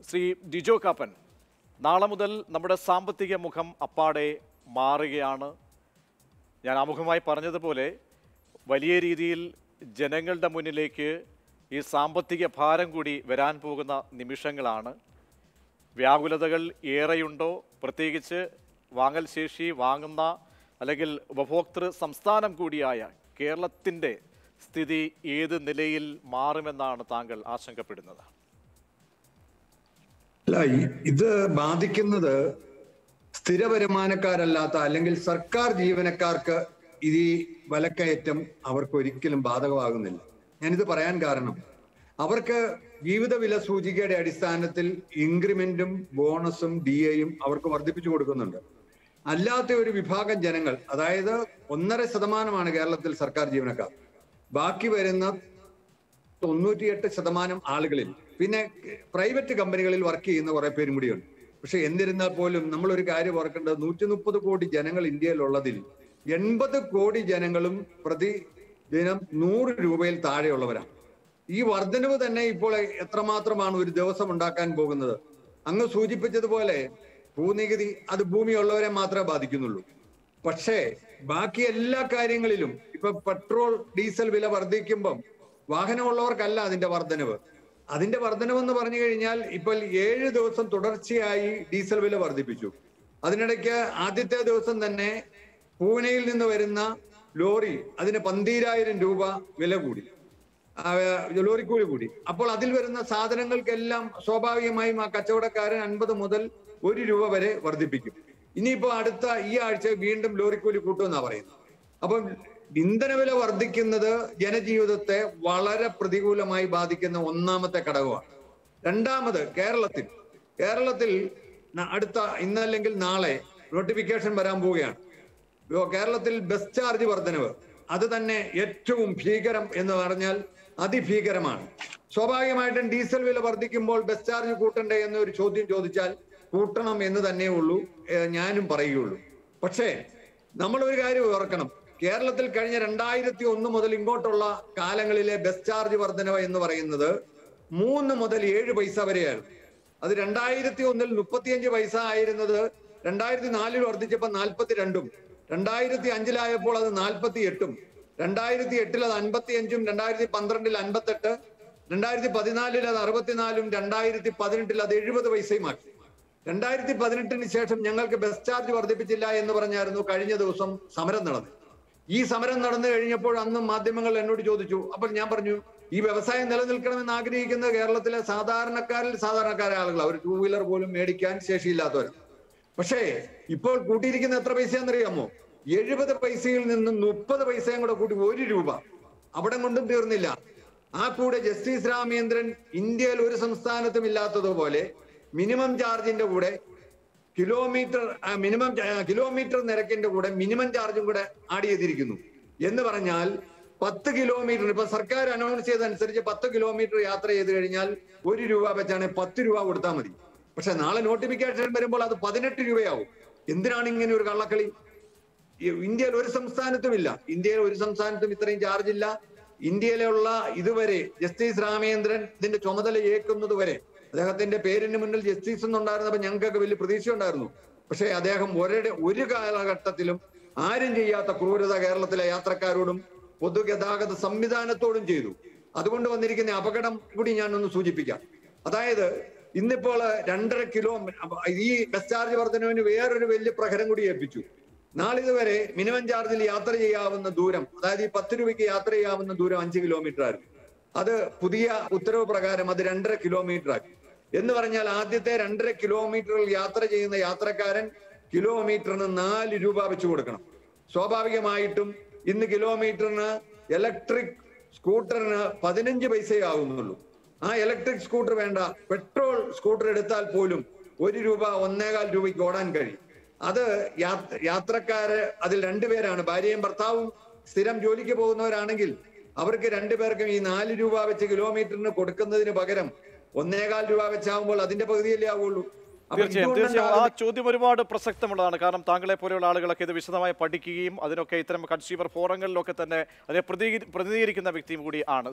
ശ്രീ ഡിജോ കാപ്പൻ നാളെ മുതൽ നമ്മുടെ സാമ്പത്തിക മുഖം അപ്പാടെ മാറുകയാണ് ഞാൻ ആമുഖമായി പറഞ്ഞതുപോലെ വലിയ രീതിയിൽ ജനങ്ങളുടെ മുന്നിലേക്ക് ഈ സാമ്പത്തിക ഭാരം കൂടി വരാൻ പോകുന്ന നിമിഷങ്ങളാണ് വ്യാകുലതകൾ ഏറെയുണ്ടോ പ്രത്യേകിച്ച് വാങ്ങൽ ശേഷി വാങ്ങുന്ന അല്ലെങ്കിൽ ഉപഭോക്തൃ സംസ്ഥാനം കൂടിയായ കേരളത്തിൻ്റെ സ്ഥിതി ഏത് നിലയിൽ മാറുമെന്നാണ് താങ്കൾ ആശങ്കപ്പെടുന്നത് അല്ല ഈ- ഇത് ബാധിക്കുന്നത് സ്ഥിര വരുമാനക്കാരല്ലാത്ത അല്ലെങ്കിൽ സർക്കാർ ജീവനക്കാർക്ക് ഇത് ഈ വിലക്കയറ്റം അവർക്ക് ഒരിക്കലും ബാധകമാകുന്നില്ല ഞാനിത് പറയാൻ കാരണം അവർക്ക് ജീവിത വില സൂചികയുടെ അടിസ്ഥാനത്തിൽ ഇൻക്രിമെന്റും ബോണസും ഡി എയും അവർക്ക് വർദ്ധിപ്പിച്ചു കൊടുക്കുന്നുണ്ട് അല്ലാത്ത ഒരു വിഭാഗം ജനങ്ങൾ അതായത് ഒന്നര ശതമാനമാണ് കേരളത്തിൽ സർക്കാർ ജീവനക്കാർ ബാക്കി വരുന്ന തൊണ്ണൂറ്റിയെട്ട് ശതമാനം ആളുകളിൽ പിന്നെ പ്രൈവറ്റ് കമ്പനികളിൽ വർക്ക് ചെയ്യുന്ന കുറെ പേരും കൂടിയുണ്ട് പക്ഷെ എന്നിരുന്നാൽ പോലും നമ്മൾ ഒരു കാര്യം ഓർക്കേണ്ടത് നൂറ്റി മുപ്പത് കോടി ജനങ്ങൾ ഇന്ത്യയിലുള്ളതിൽ എൺപത് കോടി ജനങ്ങളും പ്രതിദിനം നൂറ് രൂപയിൽ താഴെയുള്ളവരാണ് ഈ വർധനവ് തന്നെ ഇപ്പോൾ എത്രമാത്രമാണ് ഒരു ദിവസം ഉണ്ടാക്കാൻ പോകുന്നത് അങ്ങ് സൂചിപ്പിച്ചതുപോലെ ഭൂനികുതി അത് ഭൂമിയുള്ളവരെ മാത്രമേ ബാധിക്കുന്നുള്ളൂ പക്ഷേ ബാക്കി എല്ലാ കാര്യങ്ങളിലും ഇപ്പൊ പെട്രോൾ ഡീസൽ വില വർദ്ധിക്കുമ്പം വാഹനമുള്ളവർക്കല്ല അതിന്റെ വർധനവ് അതിന്റെ വർധനവ് എന്ന് പറഞ്ഞു കഴിഞ്ഞാൽ ഇപ്പോൾ ഏഴ് ദിവസം തുടർച്ചയായി ഡീസൽ വില വർദ്ധിപ്പിച്ചു അതിനിടയ്ക്ക് ആദ്യത്തെ ദിവസം തന്നെ പൂനെയിൽ നിന്ന് വരുന്ന ലോറി അതിന് പന്തീരായിരം രൂപ വില കൂടി ആ, ലോറിക്കൂലി കൂടി അപ്പോൾ അതിൽ വരുന്ന സാധനങ്ങൾക്കെല്ലാം സ്വാഭാവികമായും ആ കച്ചവടക്കാരൻ അൻപത് മുതൽ ഒരു രൂപ വരെ വർദ്ധിപ്പിക്കും ഇനിയിപ്പോ അടുത്ത ഈ ആഴ്ച വീണ്ടും ലോറിക്കൂലി കൂട്ടുമെന്നാ പറയുന്നത് അപ്പം ഇന്ധനവില വർദ്ധിക്കുന്നത് ജനജീവിതത്തെ വളരെ പ്രതികൂലമായി ബാധിക്കുന്ന ഒന്നാമത്തെ ഘടകമാണ് രണ്ടാമത് കേരളത്തിൽ കേരളത്തിൽ ന- അടുത്ത ഇന്നല്ലെങ്കിൽ നാളെ നോട്ടിഫിക്കേഷൻ വരാൻ പോവുകയാണ് ഇപ്പോ കേരളത്തിൽ ബസ് ചാർജ് വർധനവ് അത് തന്നെ ഏറ്റവും ഭീകരം എന്ന് പറഞ്ഞാൽ അതിഭീകരമാണ് സ്വാഭാവികമായിട്ടും ഡീസൽ വില വർദ്ധിക്കുമ്പോൾ ബസ് ചാർജ് കൂട്ടണ്ടേ എന്നൊരു ചോദ്യം ചോദിച്ചാൽ കൂട്ടണം എന്ന് തന്നെ ഉള്ളൂ ഏഹ് ഞാനും പറയുകയുള്ളൂ പക്ഷേ നമ്മൾ ഒരു കാര്യം ഓർക്കണം കേരളത്തിൽ കഴിഞ്ഞ രണ്ടായിരത്തി ഒന്ന് മുതൽ ഇങ്ങോട്ടുള്ള കാലങ്ങളിലെ ബസ് ചാർജ് വർധനവ് എന്ന് പറയുന്നത് മൂന്ന് മുതൽ ഏഴ് പൈസ വരെയായിരുന്നു അത് രണ്ടായിരത്തി ഒന്നിൽ മുപ്പത്തിയഞ്ച് പൈസ ആയിരുന്നത് രണ്ടായിരത്തി നാലിൽ വർദ്ധിച്ചപ്പോൾ നാൽപ്പത്തി രണ്ടും രണ്ടായിരത്തി അഞ്ചിലായപ്പോൾ അത് നാൽപ്പത്തി എട്ടും രണ്ടായിരത്തി എട്ടിൽ അത് അൻപത്തി അഞ്ചും രണ്ടായിരത്തി പന്ത്രണ്ടിൽ അൻപത്തെട്ട് രണ്ടായിരത്തി പതിനാലിൽ അത് അറുപത്തിനാലും രണ്ടായിരത്തി പതിനെട്ടിൽ അത് എഴുപത് പൈസയും ആക്കി രണ്ടായിരത്തി പതിനെട്ടിന് ശേഷം ഞങ്ങൾക്ക് ബസ് ചാർജ് വർദ്ധിപ്പിച്ചില്ല എന്ന് പറഞ്ഞായിരുന്നു കഴിഞ്ഞ ദിവസം സമരം നടന്നത് ഈ സമരം നടന്നു കഴിഞ്ഞപ്പോൾ അന്ന് മാധ്യമങ്ങൾ എന്നോട് ചോദിച്ചു അപ്പോൾ ഞാൻ പറഞ്ഞു ഈ വ്യവസായം നിലനിൽക്കണമെന്ന് ആഗ്രഹിക്കുന്ന കേരളത്തിലെ സാധാരണക്കാരിൽ സാധാരണക്കാരായ ആളുകൾ അവർ ടൂ വീലർ പോലും മേടിക്കാൻ ശേഷിയില്ലാത്തവരാണ് പക്ഷേ ഇപ്പോൾ കൂട്ടിയിരിക്കുന്ന എത്ര പൈസയാണെന്നറിയാമോ എഴുപത് പൈസയിൽ നിന്ന് മുപ്പത് പൈസയും കൂടെ കൂട്ടി ഒരു രൂപ അവിടെ കൊണ്ടും തീർന്നില്ല ആ കൂടെ ജസ്റ്റിസ് രാമേന്ദ്രൻ ഇന്ത്യയിൽ ഒരു സംസ്ഥാനത്തും ഇല്ലാത്തതുപോലെ മിനിമം ചാർജിന്റെ കൂടെ കിലോമീറ്റർ ആ, മിനിമം ച- ആ, കിലോമീറ്റർ നിരക്കിന്റെ കൂടെ മിനിമം ചാർജും കൂടെ ആഡ് ചെയ്തിരിക്കുന്നു എന്ന് പറഞ്ഞാൽ പത്ത് കിലോമീറ്റർ ഇപ്പൊ സർക്കാർ അനൗൺസ് ചെയ്തതനുസരിച്ച് പത്ത് കിലോമീറ്റർ യാത്ര ചെയ്ത് കഴിഞ്ഞാൽ ഒരു രൂപ വെച്ചാണ് പത്ത് രൂപ കൊടുത്താൽ മതി പക്ഷെ നാളെ നോട്ടിഫിക്കേഷൻ വരുമ്പോൾ അത് പതിനെട്ട് രൂപയാവും എന്തിനാണ് ഇങ്ങനെ ഒരു കള്ളക്കളി ഈ ഇന്ത്യയിൽ ഒരു സംസ്ഥാനത്തും ഇല്ല ഇന്ത്യയിൽ ഒരു സംസ്ഥാനത്തും ഇത്രയും ചാർജ് ഇല്ല ഇന്ത്യയിലുള്ള ഇതുവരെ ജസ്റ്റിസ് രാമേന്ദ്രൻ ഇതിന്റെ ചുമതല ഏൽക്കുന്നത് വരെ അദ്ദേഹത്തിന്റെ പേരിന് മുന്നിൽ ജസ്റ്റിസ് എന്നുണ്ടായിരുന്നപ്പോ ഞങ്ങൾക്കൊക്കെ വലിയ പ്രതീക്ഷ ഉണ്ടായിരുന്നു പക്ഷേ അദ്ദേഹം ഒരുടെ ഒരു കാലഘട്ടത്തിലും ആരും ചെയ്യാത്ത ക്രൂരത കേരളത്തിലെ യാത്രക്കാരോടും പൊതുഗതാഗത സംവിധാനത്തോടും ചെയ്തു അതുകൊണ്ട് വന്നിരിക്കുന്ന അപകടം കൂടി ഞാൻ ഒന്ന് സൂചിപ്പിക്കാം അതായത് ഇന്നിപ്പോൾ രണ്ടര കിലോ ഈ ബസ് ചാർജ് വർധനവിന് വേറൊരു വലിയ പ്രഹരം കൂടി ഏൽപ്പിച്ചു നാളിതുവരെ മിനിമം ചാർജിൽ യാത്ര ചെയ്യാവുന്ന ദൂരം അതായത് ഈ പത്ത് രൂപയ്ക്ക് യാത്ര ചെയ്യാവുന്ന ദൂരം അഞ്ച് കിലോമീറ്റർ ആയിരുന്നു അത് പുതിയ ഉത്തരവ് പ്രകാരം അത് രണ്ടര കിലോമീറ്റർ ആക്കി എന്ന് പറഞ്ഞാൽ ആദ്യത്തെ രണ്ടര കിലോമീറ്ററിൽ യാത്ര ചെയ്യുന്ന യാത്രക്കാരൻ കിലോമീറ്ററിന് നാല് രൂപ വെച്ച് കൊടുക്കണം സ്വാഭാവികമായിട്ടും ഇന്ന് കിലോമീറ്ററിന് ഇലക്ട്രിക് സ്കൂട്ടറിന് പതിനഞ്ച് പൈസയേ ആവുന്നുള്ളൂ ആ ഇലക്ട്രിക് സ്കൂട്ടർ വേണ്ട പെട്രോൾ സ്കൂട്ടർ എടുത്താൽ പോലും ഒരു രൂപ ഒന്നേകാൽ രൂപയ്ക്ക് ഓടാൻ കഴിയും അത് യാത്ര യാത്രക്കാര് അതിൽ രണ്ടുപേരാണ് ഭാര്യയും ഭർത്താവും സ്ഥിരം ജോലിക്ക് പോകുന്നവരാണെങ്കിൽ അവർക്ക് രണ്ടുപേർക്കും ഈ നാല് രൂപ വെച്ച് കിലോമീറ്ററിന് കൊടുക്കുന്നതിന് പകരം ഒന്നേകാൽ രൂപ വെച്ചാകുമ്പോൾ അതിന്റെ പകുതിയല്ലേ ആവുള്ളൂ അപ്പൊ തീർച്ചയായും തീർച്ചയായും ആ ഇതുകൊണ്ടുണ്ടാകുന്ന ചോദ്യം ഒരുപാട് പ്രസക്തമുള്ളതാണ് കാരണം താങ്കളെ പോലെയുള്ള ആളുകളൊക്കെ ഇത് വിശദമായി പഠിക്കുകയും അതിനൊക്കെ ഇത്തരം കൺസ്യൂമർ ഫോറങ്ങളിലൊക്കെ തന്നെ അതിനെ പ്രതികരി- പ്രതിനിധീകരിക്കുന്ന വ്യക്തിയും കൂടി ആണ്